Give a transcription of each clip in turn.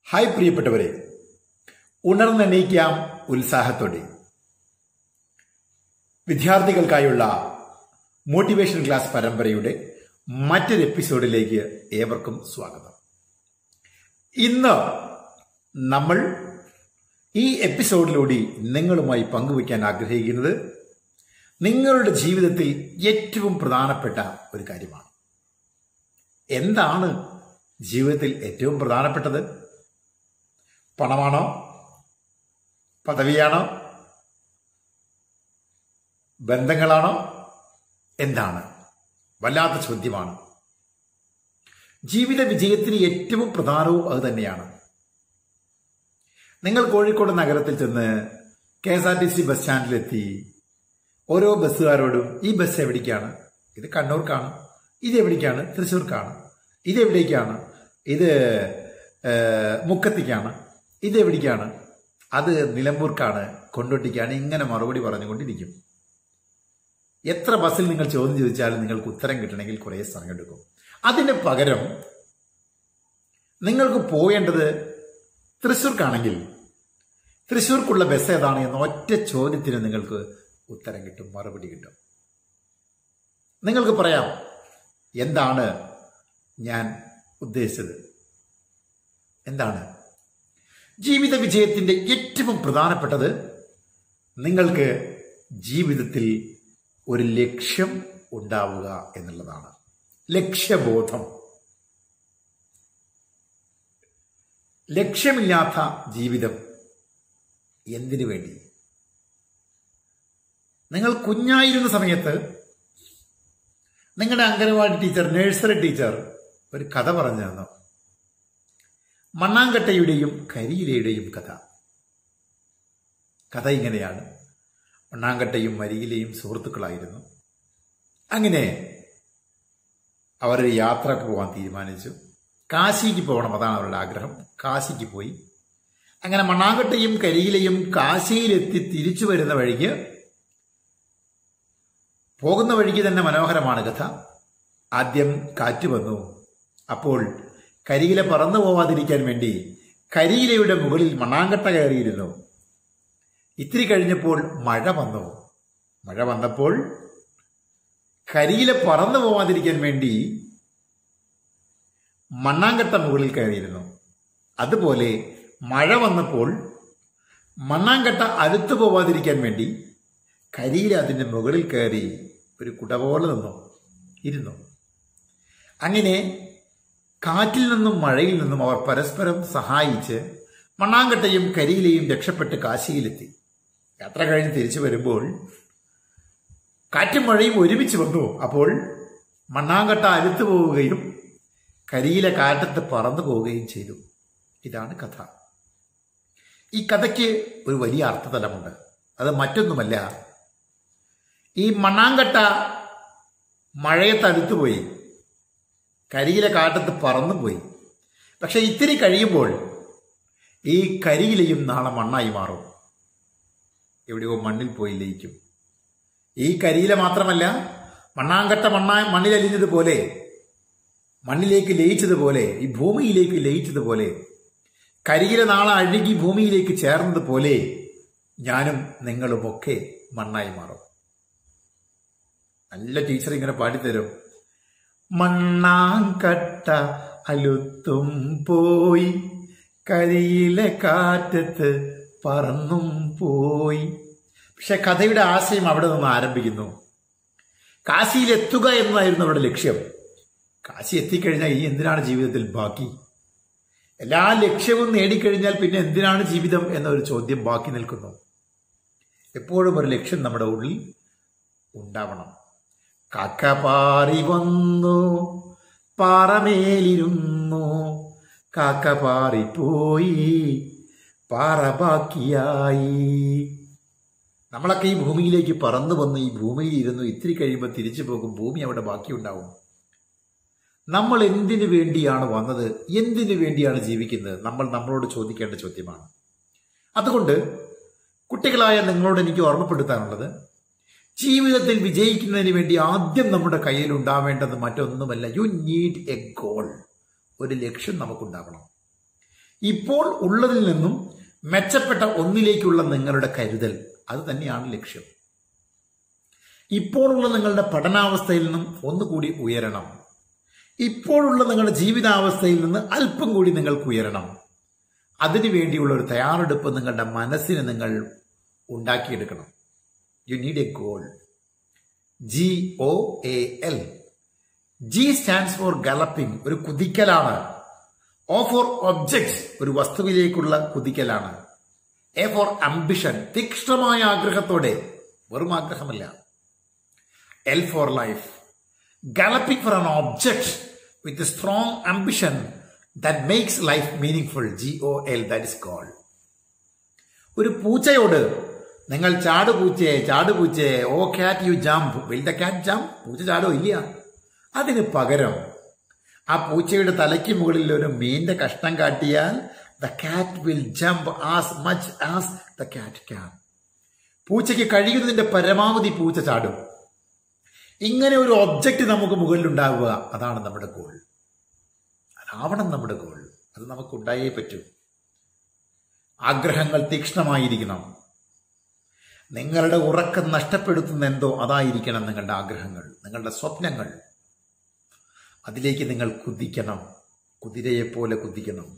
hi പ്രിയപ്പെട്ടവരെ ഉണർന്നെണീക്കാം ഉത്സാഹത്തോടെ വിദ്യാർത്ഥികൾക്കായുള്ള motivation class പരമ്പരയുടെ മറ്റൊരു എപ്പിസോഡിലേക്ക് ഏവർക്കും സ്വാഗതം ഇന്ന് നമ്മൾ ഈ എപ്പിസോഡിലൂടെ നിങ്ങളുമായി പങ്കുവയ്ക്കാൻ ആഗ്രഹിക്കുന്നത് നിങ്ങളുടെ ജീവിതത്തിൽ ഏറ്റവും പ്രധാനപ്പെട്ട ഒരു കാര്യമാണ് എന്താണ് ജീവിതത്തിൽ ഏറ്റവും പ്രധാനപ്പെട്ടത് പണമാണോ പദവിയാണോ ബന്ധങ്ങളാണോ എന്താണ് വല്ലാത്ത ചോദ്യമാണ് ജീവിത വിജയത്തിന് ഏറ്റവും പ്രധാനവും അത് തന്നെയാണ് നിങ്ങൾ കോഴിക്കോട് നഗരത്തിൽ ചെന്ന് K S R T C bus സ്റ്റാൻഡിലെത്തി ഓരോ ബസ്സുകാരോടും ഈ ബസ് എവിടേക്കാണ് ഇത് കണ്ണൂർക്കാണ് ഇത് എവിടേക്കാണ് തൃശ്ശൂർക്കാണ് ഇത് എവിടേക്കാണ് ഇത് ഏഹ്, മുക്കത്തേക്കാണ് ഇത് എവിടേക്കാണ് അത് നിലമ്പൂർക്കാണ് കൊണ്ടോട്ടിക്കാണ് ഇങ്ങനെ മറുപടി പറഞ്ഞുകൊണ്ടിരിക്കും എത്ര ബസ്സിൽ നിങ്ങൾ ചോദ്യം ചോദിച്ചാലും നിങ്ങൾക്ക് ഉത്തരം കിട്ടണമെങ്കിൽ കുറേ സമയം എടുക്കും അതിന് പകരം നിങ്ങൾക്ക് പോകേണ്ടത് തൃശ്ശൂർക്കാണെങ്കിൽ തൃശ്ശൂർക്കുള്ള ബസ് ഏതാണ് എന്ന ഒറ്റ ചോദ്യത്തിന് നിങ്ങൾക്ക് ഉത്തരം കിട്ടും മറുപടി കിട്ടും നിങ്ങൾക്ക് പറയാം എന്താണ് ഞാൻ ഉദ്ദേശിച്ചത് എന്താണ് ജീവിത വിജയത്തിന്റെ ഏറ്റവും പ്രധാനപ്പെട്ടത് നിങ്ങൾക്ക് ജീവിതത്തിൽ ഒരു ലക്ഷ്യം ഉണ്ടാവുക എന്നുള്ളതാണ് ലക്ഷ്യബോധം ലക്ഷ്യമില്ലാത്ത ജീവിതം എന്തിനു വേണ്ടി നിങ്ങൾ കുഞ്ഞായിരുന്ന സമയത്ത് നിങ്ങളുടെ അംഗനവാടി ടീച്ചർ നഴ്സറി ടീച്ചർ ഒരു കഥ പറഞ്ഞു തന്നു മണ്ണാങ്കട്ടയുടെയും കരിയിലയുടെയും കഥ കഥ ഇങ്ങനെയാണ് മണ്ണാങ്കട്ടയും മരിയിലെയും സുഹൃത്തുക്കളായിരുന്നു അങ്ങനെ അവർ യാത്രക്ക് പോകാൻ തീരുമാനിച്ചു കാശിക്ക് പോകണം അതാണ് അവരുടെ ആഗ്രഹം കാശിക്ക് പോയി അങ്ങനെ മണ്ണാങ്കട്ടയും കരിയിലയും കാശിയിലെത്തി തിരിച്ചു വരുന്ന വഴിക്ക് പോകുന്ന വഴിക്ക് തന്നെ മനോഹരമാണ് കഥ ആദ്യം കാറ്റ് വന്നു അപ്പോൾ കരിയില പറന്നു പോവാതിരിക്കാൻ വേണ്ടി കരിയിലയുടെ മുകളിൽ മണ്ണാങ്കട്ട കയറിയിരുന്നു ഇത്തിരി കഴിഞ്ഞപ്പോൾ മഴ വന്നു മഴ വന്നപ്പോൾ കരിയില പറന്നു പോവാതിരിക്കാൻ വേണ്ടി മണ്ണാങ്കട്ട മുകളിൽ കയറിയിരുന്നു അതുപോലെ മഴ വന്നപ്പോൾ മണ്ണാങ്കട്ട അടുത്തു പോവാതിരിക്കാൻ വേണ്ടി കരിയില അതിൻ്റെ മുകളിൽ കയറി ഒരു കുട പോലെ നിന്നു ഇരുന്നു അങ്ങനെ കാറ്റിൽ നിന്നും മഴയിൽ നിന്നും അവർ പരസ്പരം സഹായിച്ച് മണ്ണാങ്കട്ടയും കരിയിലയും രക്ഷപ്പെട്ട് കാശിയിലെത്തി യാത്ര കഴിഞ്ഞ് തിരിച്ചു വരുമ്പോൾ കാറ്റും മഴയും ഒരുമിച്ച് വന്നു അപ്പോൾ മണ്ണാങ്കട്ട അലുത്തു പോവുകയും കരിയില കാറ്റത്ത് പറന്നു പോവുകയും ചെയ്തു ഇതാണ് കഥ ഈ കഥയ്ക്ക് ഒരു വലിയ അർത്ഥതലമുണ്ട് അത് മറ്റൊന്നുമല്ല ഈ മണ്ണാങ്കട്ട മഴയത്ത് അടുത്തുപോയി കരിയില കാട്ടത്ത് പറന്നുപോയി പക്ഷെ ഇത്തിരി കഴിയുമ്പോൾ ഈ കരിയിലയും നാളെ മണ്ണായി മാറും എവിടെയോ മണ്ണിൽ പോയി ലയിക്കും ഈ കരിയില മാത്രമല്ല മണ്ണാങ്കട്ട മണ്ണാ മണ്ണിലലിഞ്ഞതുപോലെ മണ്ണിലേക്ക് ലയിച്ചതുപോലെ ഈ ഭൂമിയിലേക്ക് ലയിച്ചതുപോലെ കരിയില നാളെ അഴുകി ഭൂമിയിലേക്ക് ചേർന്നതുപോലെ ഞാനും നിങ്ങളുമൊക്കെ മണ്ണായി മാറും നല്ല ടീച്ചർ ഇങ്ങനെ പാടിത്തരും മണ്ണാങ്കട്ട അലുത്തും പോയി കരിയിലെ കാറ്റത്ത് പറന്നും പോയി പക്ഷെ കഥയുടെ ആശയം അവിടെ നിന്ന് ആരംഭിക്കുന്നു കാശിയിൽ എത്തുക എന്നതായിരുന്നു അവരുടെ ലക്ഷ്യം കാശി എത്തിക്കഴിഞ്ഞാൽ ഈ എന്തിനാണ് ജീവിതത്തിൽ ബാക്കി എല്ലാ ലക്ഷ്യവും നേടിക്കഴിഞ്ഞാൽ പിന്നെ എന്തിനാണ് ജീവിതം എന്നൊരു ചോദ്യം ബാക്കി നിൽക്കുന്നു എപ്പോഴും ഒരു ലക്ഷ്യം നമ്മുടെ ഉള്ളിൽ ഉണ്ടാവണം കാക്ക പാറി വന്നു പാറമേലിരുന്നു കാക്ക പാറിപ്പോയി പാറ ബാക്കിയായി നമ്മളൊക്കെ ഈ ഭൂമിയിലേക്ക് പറന്നു വന്ന് ഈ ഭൂമിയിൽ ഇരുന്നു ഇത്തിരി കഴിയുമ്പോൾ തിരിച്ചു പോകും ഭൂമി അവിടെ ബാക്കിയുണ്ടാവും നമ്മൾ എന്തിനു വേണ്ടിയാണ് വന്നത് എന്തിനു വേണ്ടിയാണ് ജീവിക്കുന്നത് നമ്മൾ നമ്മളോട് ചോദിക്കേണ്ട ചോദ്യമാണ് അതുകൊണ്ട് കുട്ടികളായ നിങ്ങളോട് എനിക്ക് ഓർമ്മപ്പെടുത്താനുള്ളത് ജീവിതത്തിൽ വിജയിക്കുന്നതിന് വേണ്ടി ആദ്യം നമ്മുടെ കയ്യിൽ ഉണ്ടാവേണ്ടത് മറ്റൊന്നുമല്ല യു നീഡ് എ ഗോൾ ഒരു ലക്ഷ്യം നമുക്കുണ്ടാകണം ഇപ്പോൾ ഉള്ളതിൽ നിന്നും മെച്ചപ്പെട്ട ഒന്നിലേക്കുള്ള നിങ്ങളുടെ കരുതൽ അത് തന്നെയാണ് ലക്ഷ്യം ഇപ്പോഴുള്ള നിങ്ങളുടെ പഠനാവസ്ഥയിൽ നിന്നും ഒന്നുകൂടി ഉയരണം ഇപ്പോഴുള്ള നിങ്ങളുടെ ജീവിതാവസ്ഥയിൽ നിന്ന് അല്പം കൂടി നിങ്ങൾക്ക് ഉയരണം അതിനു വേണ്ടിയുള്ള ഒരു തയ്യാറെടുപ്പ് നിങ്ങളുടെ മനസ്സിന് നിങ്ങൾ ഉണ്ടാക്കിയെടുക്കണം you need a goal G O A L G stands for galloping ഒരു കുതിക്കലാണ് ഓ ഫോർ ഒബ്ജക്ട്സ് ഒരു വസ്തുവിലേക്കുള്ള കുതിക്കലാണ് എ ഫോർ അംബിഷൻ തീക്ഷ്ണമായ ആഗ്രഹത്തോടെ വെറും ആഗ്രഹമല്ല L for life galloping for an object with a strong ambition that makes life meaningful G O L that is called ഒരു പൂച്ചയോട് നിങ്ങൾ ചാട് പൂച്ചയെ ചാട് പൂച്ചയെ oh cat you jump will the cat jump പൂച്ച ചാടോ ഇല്ല അതിന് പകരം ആ പൂച്ചയുടെ തലയ്ക്ക് മുകളിൽ ഒരു മീന്റെ കഷ്ണം കാട്ടിയാൽ the cat will jump as much as the cat can പൂച്ചയ്ക്ക് കഴിയുന്നതിന്റെ പരമാവധി പൂച്ച ചാടും ഇങ്ങനെ ഒരു ഒബ്ജക്റ്റ് നമുക്ക് മുകളിൽ ഉണ്ടാവുക അതാണ് നമ്മുടെ ഗോൾ അതാവണം നമ്മുടെ ഗോൾ അത് നമുക്ക് ഉണ്ടായേ പറ്റൂ ആഗ്രഹങ്ങൾ തീക്ഷ്ണമായിരിക്കണം നിങ്ങളുടെ ഉറക്കം നഷ്ടപ്പെടുത്തുന്ന എന്തോ അതായിരിക്കണം നിങ്ങളുടെ ആഗ്രഹങ്ങൾ നിങ്ങളുടെ സ്വപ്നങ്ങൾ അതിലേക്ക് നിങ്ങൾ കുതിക്കണം കുതിരയെപ്പോലെ കുതിക്കണം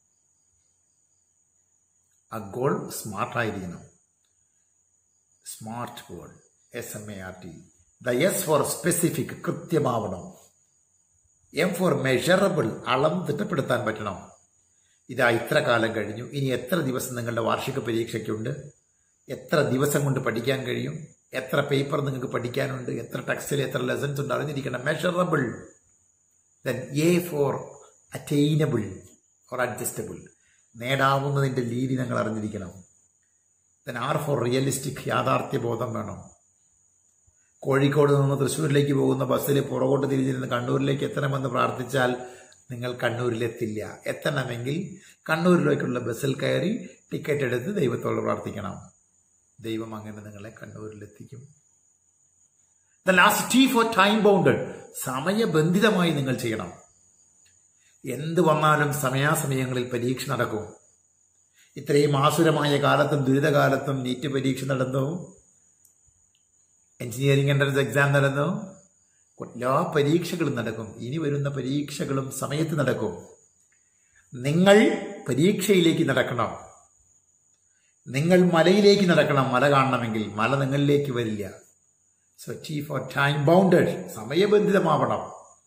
ആ ഗോൾ സ്മാർട്ടായിരിക്കണം smart goal S M A R T the S for specific കൃത്യമാവണം എം ഫോർ മെഷറബിൾ അളം തിട്ടപ്പെടുത്താൻ പറ്റണം ഇതാ ഇത്ര കാലം കഴിഞ്ഞു ഇനി എത്ര ദിവസം നിങ്ങളുടെ വാർഷിക പരീക്ഷയ്ക്കുണ്ട് എത്ര ദിവസം കൊണ്ട് പഠിക്കാൻ കഴിയും എത്ര പേപ്പർ നിങ്ങൾക്ക് പഠിക്കാനുണ്ട് എത്ര ടെക്സ്റ്റിൽ എത്ര ലെസൺസ് ഉണ്ട് അറിഞ്ഞിരിക്കണം measurable then A for attainable or adjustable നേടാവുന്നതിൻ്റെ രീതി നിങ്ങൾ അറിഞ്ഞിരിക്കണം ദെൻ ആർ ഫോർ റിയലിസ്റ്റിക് യാഥാർത്ഥ്യബോധം വേണം കോഴിക്കോട് നിന്ന് തൃശ്ശൂരിലേക്ക് പോകുന്ന ബസ്സിൽ പുറകോട്ട് തിരിഞ്ഞിരുന്ന് കണ്ണൂരിലേക്ക് എത്തണമെന്ന് പ്രാർത്ഥിച്ചാൽ നിങ്ങൾ കണ്ണൂരിലെത്തില്ല എത്തണമെങ്കിൽ കണ്ണൂരിലേക്കുള്ള ബസ്സിൽ കയറി ടിക്കറ്റ് എടുത്ത് ദൈവത്തോട് പ്രാർത്ഥിക്കണം ദൈവം അങ്ങനെ നിങ്ങളെ കണ്ണൂരിലെത്തിക്കും the last T for time bounded സമയബന്ധിതമായി നിങ്ങൾ ചെയ്യണം എന്ത് വന്നാലും സമയാസമയങ്ങളിൽ പരീക്ഷ നടക്കും ഇത്രയും ആസുരമായ കാലത്തും ദുരിതകാലത്തും നീറ്റ് പരീക്ഷ നടന്നു എഞ്ചിനീയറിംഗ് എൻട്രൻസ് എക്സാം നടന്നു എല്ലാ പരീക്ഷകളും നടക്കും ഇനി വരുന്ന പരീക്ഷകളും സമയത്ത് നടക്കും നിങ്ങൾ പരീക്ഷയിലേക്ക് നടക്കണം നിങ്ങൾ മലയിലേക്ക് നടക്കണം മല കാണണമെങ്കിൽ മല നിങ്ങളിലേക്ക് വരില്ല സോ ചീഫ് ഫോർ ടൈം ബൗണ്ടഡ് സമയബന്ധിതമാവണം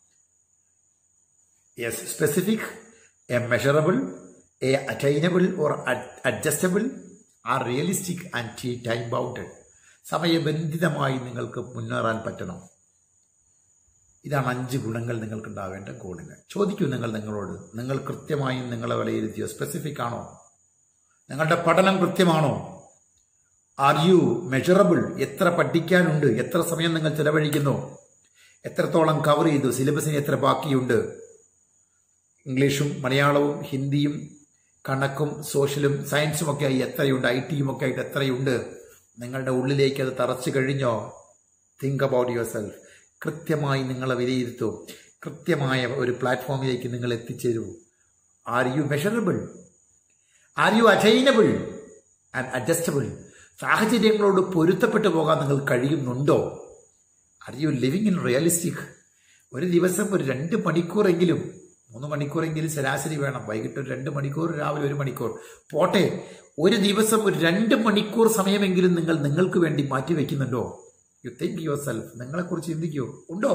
yes specific A measurable A attainable or adjustable R realistic and T time bounded സമയബന്ധിതമായി നിങ്ങൾക്ക് മുന്നേറാൻ പറ്റണം ഇതാണ് അഞ്ച് ഗുണങ്ങൾ നിങ്ങൾക്ക് ഉണ്ടാവേണ്ട ഗോളിന് ചോദിക്കൂ നിങ്ങൾ നിങ്ങളോട് നിങ്ങൾ കൃത്യമായും നിങ്ങളെ വിലയിരുത്തിയോ സ്പെസിഫിക് ആണോ നിങ്ങളുടെ പഠനം കൃത്യമാണോ ആർ യു മെഷറബിൾ എത്ര പഠിക്കാനുണ്ട് എത്ര സമയം നിങ്ങൾ ചെലവഴിക്കുന്നു എത്രത്തോളം കവർ ചെയ്തു സിലബസിന് എത്ര ബാക്കിയുണ്ട് ഇംഗ്ലീഷും മലയാളവും ഹിന്ദിയും കണക്കും സോഷ്യലും സയൻസും ഒക്കെ ആയി എത്രയുണ്ട് ഐ ടിയും ഒക്കെ ആയിട്ട് എത്രയുണ്ട് നിങ്ങളുടെ ഉള്ളിലേക്ക് അത് തറച്ചു കഴിഞ്ഞോ തിങ്ക് അബൌട്ട് യുവർ സെൽഫ് കൃത്യമായി നിങ്ങളെ വിലയിരുത്തൂ കൃത്യമായ ഒരു പ്ലാറ്റ്ഫോമിലേക്ക് നിങ്ങൾ എത്തിച്ചേരൂ are you measurable are you attainable and adjustable സാഹചര്യങ്ങളോട് പൊരുത്തപ്പെട്ടു പോകാൻ നിങ്ങൾ കഴിയുന്നുണ്ടോ are you living in realistic ഒരു ദിവസം ഒരു രണ്ട് മണിക്കൂറെങ്കിലും മൂന്ന് മണിക്കൂറെങ്കിലും ശരാശരി വേണം വൈകിട്ട് ഒരു രണ്ട് മണിക്കൂർ രാവിലെ ഒരു മണിക്കൂർ പോട്ടെ ഒരു ദിവസം ഒരു രണ്ട് മണിക്കൂർ സമയമെങ്കിലും നിങ്ങൾ നിങ്ങൾക്ക് വേണ്ടി മാറ്റി വെക്കുന്നുണ്ടോ യു തിങ്ക് യുവർ സെൽഫ് നിങ്ങളെക്കുറിച്ച് ചിന്തിക്കൂ ഉണ്ടോ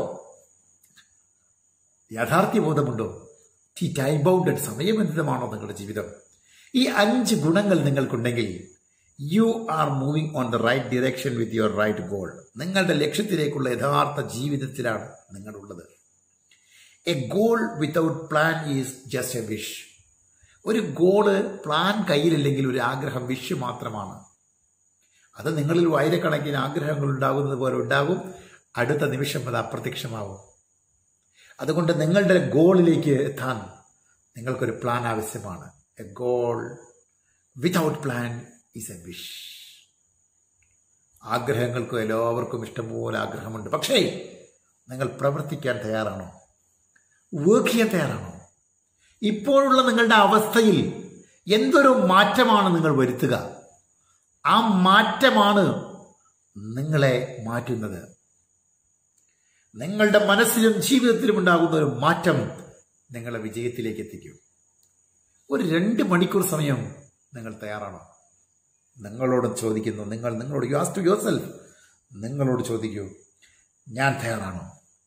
യാഥാർത്ഥ്യബോധമുണ്ടോ ടി ടൈം ബൗണ്ടഡ് സമയബന്ധിതമാണോ നിങ്ങളുടെ ജീവിതം ഈ അഞ്ച് ഗുണങ്ങൾ നിങ്ങൾക്കുണ്ടെങ്കിൽ you are moving on the right direction with your right goal നിങ്ങളുടെ ലക്ഷ്യത്തിലേക്കുള്ള യഥാർത്ഥ ജീവിതത്തിലാണ് നിങ്ങളുള്ളത് a goal without plan is just a wish ഒരു ഗോള് പ്ലാൻ കയ്യിലില്ലെങ്കിൽ ഒരു ആഗ്രഹം വിഷ് മാത്രമാണ് അത് നിങ്ങളിൽ ആയിരക്കണക്കിന് ആഗ്രഹങ്ങൾ ഉണ്ടാകുന്നത് പോലെ ഉണ്ടാകും അടുത്ത നിമിഷം അത് അപ്രത്യക്ഷമാവും അതുകൊണ്ട് നിങ്ങളുടെ ഗോളിലേക്ക് എത്താൻ നിങ്ങൾക്കൊരു പ്ലാൻ ആവശ്യമാണ് a goal without plan is a wish ആഗ്രഹങ്ങൾക്കും എല്ലാവർക്കും ഇഷ്ടംപോലെ ആഗ്രഹമുണ്ട് പക്ഷേ നിങ്ങൾ പ്രവർത്തിക്കാൻ തയ്യാറാണോ വർക്ക് ചെയ്യാൻ തയ്യാറാണോ ഇപ്പോഴുള്ള നിങ്ങളുടെ അവസ്ഥയിൽ എന്തൊരു മാറ്റമാണ് നിങ്ങൾ വരുത്തുക ആ മാറ്റമാണ് നിങ്ങളെ മാറ്റുന്നത് നിങ്ങളുടെ മനസ്സിലും ജീവിതത്തിലും ഉണ്ടാകുന്ന ഒരു മാറ്റം നിങ്ങളെ വിജയത്തിലേക്ക് എത്തിക്കും ഒരു രണ്ട് മണിക്കൂർ സമയം നിങ്ങൾ തയ്യാറാണോ നിങ്ങളോട് ചോദിക്കുന്നു നിങ്ങൾ നിങ്ങളോട് you ask to yourself നിങ്ങളോട് ചോദിക്കൂ ഞാൻ തയ്യാറാണോ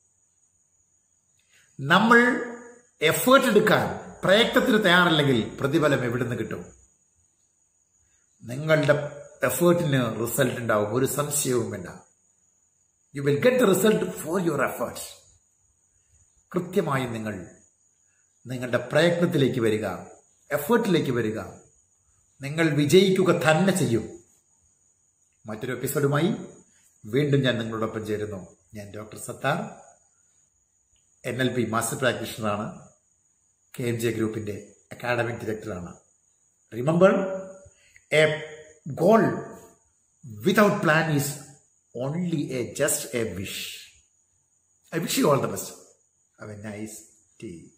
നമ്മൾ എഫേർട്ട് എടുക്കാൻ പ്രയത്നത്തിന് തയ്യാറല്ലെങ്കിൽ പ്രതിഫലം എവിടുന്ന് കിട്ടും നിങ്ങളുടെ എഫേർട്ടിന് റിസൾട്ട് ഉണ്ടാവും ഒരു സംശയവും വേണ്ട you will get the result for your efforts കൃത്യമായി നിങ്ങൾ നിങ്ങളുടെ പ്രയത്നത്തിലേക്ക് വരിക എഫേർട്ടിലേക്ക് വരിക നിങ്ങൾ വിജയിക്കുക തന്നെ ചെയ്യും മറ്റൊരു എപ്പിസോഡുമായി വീണ്ടും ഞാൻ നിങ്ങളോടൊപ്പം ചേരുന്നു ഞാൻ doctor Sathar N L P master പ്രാക്ടീഷണറാണ് കെ എം ജെ ഗ്രൂപ്പിന്റെ അക്കാഡമിക് ഡയറക്ടറാണ് remember a goal without plan is only a just a wish I wish you all the best have a nice tea